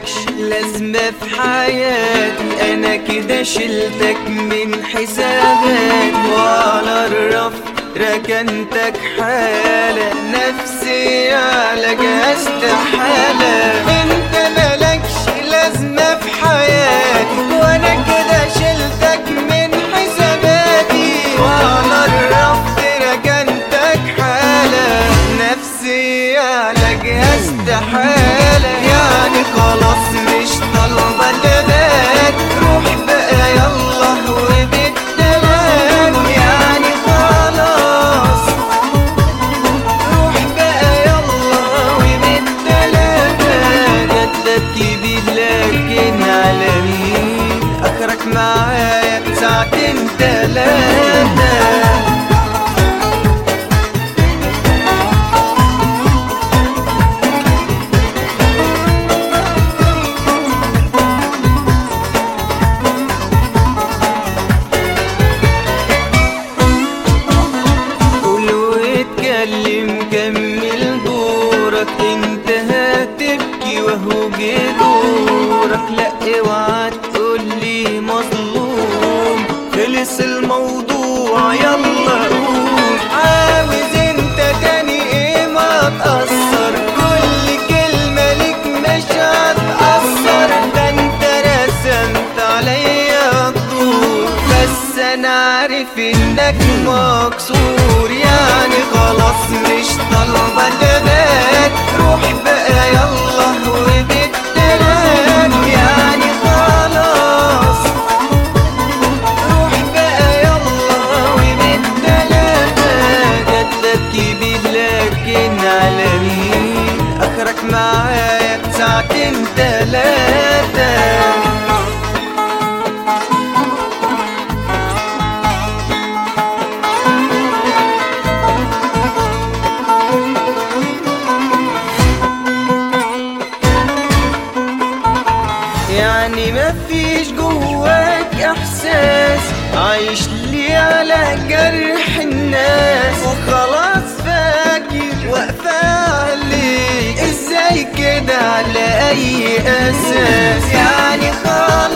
ملكش لازمة في حياتي أنا كده شلتك من حساباتي وعلى الرف ركنتك حالة نفسي على استحالة انت ملكش لازمة في حياتي وانا كده شلتك من حساباتي وعلى الرف ركنتك حالة نفسي على استحالة يعني خلاص مش طالبة لبات روح بقى يلا وبالتمام يعني خلاص روح بقى يلا وبالتلاتة جاتلك كبير لكن على مين اخرك معايا ساعتين تلاتة قول واتكلم كمل دورك انت هتبكي وهو جه دورك لا اوعى تقولي مظلوم خلص الموضوع يلا قول عاوز انت تاني ايه ما تأثر كل كلمة ليك مش هتأثر ده انت رسمت عليا الدور بس انا عارف انك مكسور يعني خلاص مش طالبة تبات روح بقى يلا وبالتلات يعني خلاص روح بقى يلا وبالتلات جاتلك كبير لكن على مين اخرك معايا ساعتين تلاتة يعني مفيش جواك احساس عايش لي على جرح الناس وخلاص فاكر واقفة عليك ازاي كده على اي اساس يعني خلاص